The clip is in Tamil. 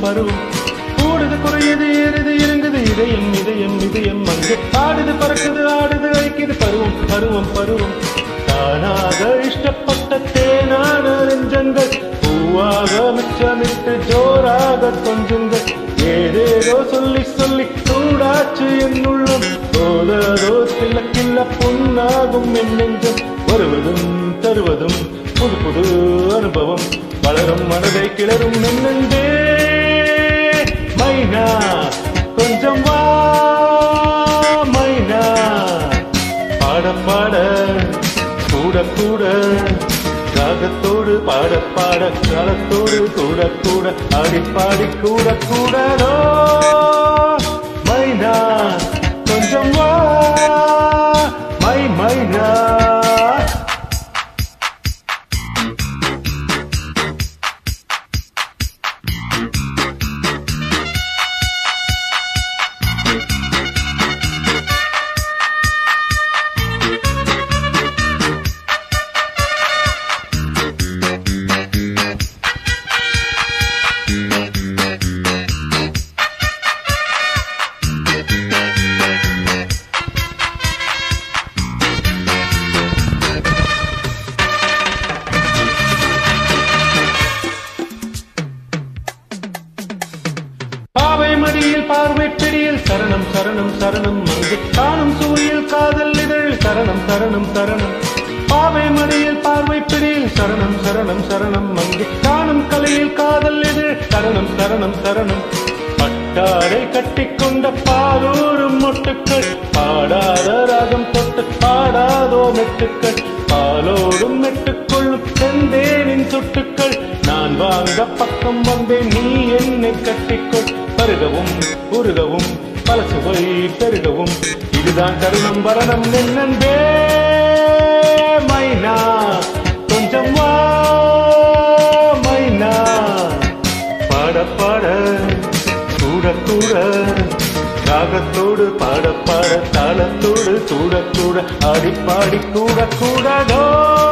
பருவம் கூடுது குறையுது ஏறுது இறங்குது இதயம் இதயம் இதயம் அங்கு ஆடுது பறக்குது ஆடுது அழைக்குது பருவம் பருவம் பருவம் தானாக இஷ்டப்பட்ட தேனான நெஞ்சங்கள் பூவாக மிச்சமிட்டு ஜோராக கொஞ்சுங்கள் ஏதேதோ சொல்லி சொல்லி சூடாச்சு என்னுள்ளம் போததோ கிள்ள கிள்ள புண்ணாகும் என் நெஞ்சம் வருவதும் தருவதும் புது புது அனுபவம் வளரும் மனதை கிளறும் நெஞ்சே மைனா கொஞ்சம் வா மைனா பாட பாட கூட கூட ராகத்தோடு பாட பாட காலத்தோடு கூட கூட ஆடி பாடி கூட கூடதோ மைனா கொஞ்சம் வா மை மைனா பாவை மடியில் பார்வை பிடியில் சரணம் சரணம் சரணம் அங்கு காணும் சூழியில் காதல் இதழ் சரணம் சரணம் சரணம் பாவை மடியில் பார்வை பிடியில் சரணம் சரணம் சரணம் அங்கு காணும் கலையில் காதல் இதழ் சரணம் சரணம் சரணம் பட்டாடை கட்டிக்கொண்ட பாலூரும் மொட்டுக்கள் பாடாத ராகம் தொட்டு பாடாதோ மெட்டுக்கள் பாலோடும் மெட்டுக்கொள்ளும் செந்தேனின் சொட்டுக்கள் நான் வாங்க பக்கம் வந்தேன் நீ என்னை கட்டிக்கொள் பருகவும் உருகவும் பல சுவை பெருகவும் இதுதான் தருணம் வரணம் நென்னன்பே மைனா கொஞ்சம் வா மைனா பாட பாட கூட கூட ராகத்தோடு பாட பாட தாளத்தோடு கூட கூட ஆடி பாடி கூட கூடதோ